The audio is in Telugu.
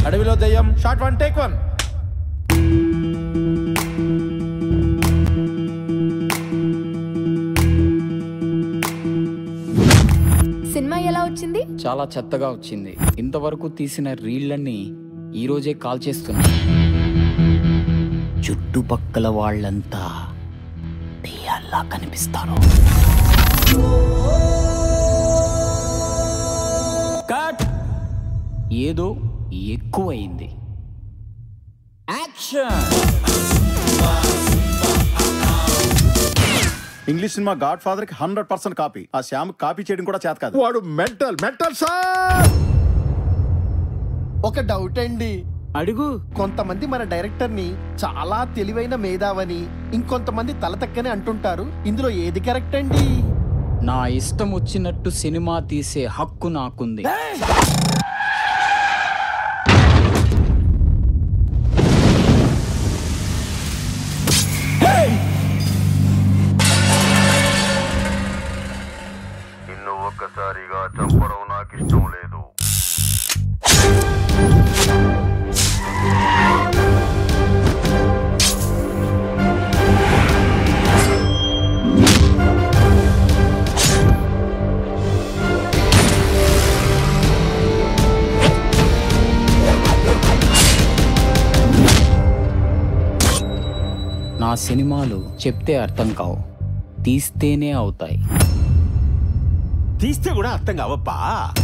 అడవిలో దయ్యం షార్ట్ వన్ టేక్ వన్ సినిమా ఎలా వచ్చింది చాలా చెత్తగా వచ్చింది ఇంతవరకు తీసిన రీళ్లన్నీ ఈ రోజే కాల్ చేస్తున్నా చుట్టుపక్కల వాళ్ళంతా దెయ్యాల్లా కనిపిస్తారు కట్ ఏదో ఎక్కువైంది యాక్షన్ ఇంగ్లీష్ సినిమా గాడ్ ఫాదర్ కి హండ్రెడ్ పర్సెంట్ కాపీ ఆ శ్యామ్ కాపీ చేయడం కూడా చేత కాదు వాడు మెంటల్ మెంటల్ సార్ ఒక డౌట్ అండి అడుగు కొంతమంది మన డైరెక్టర్ ని చాలా తెలివైన మేధావని ఇంకొంతమంది తలతక్కని అంటుంటారు ఇందులో ఏది కరెక్ట్ అండి నా ఇష్టం వచ్చినట్టు సినిమా తీసే హక్కు నాకుంది నిన్ను ఒక్కసారిగా చంపడం నాకు ఇష్టం లేదు నా సినిమాలు చెప్తే అర్థం కావు తీస్తేనే అవుతాయి తీస్తే కూడా అర్థం కావప్పా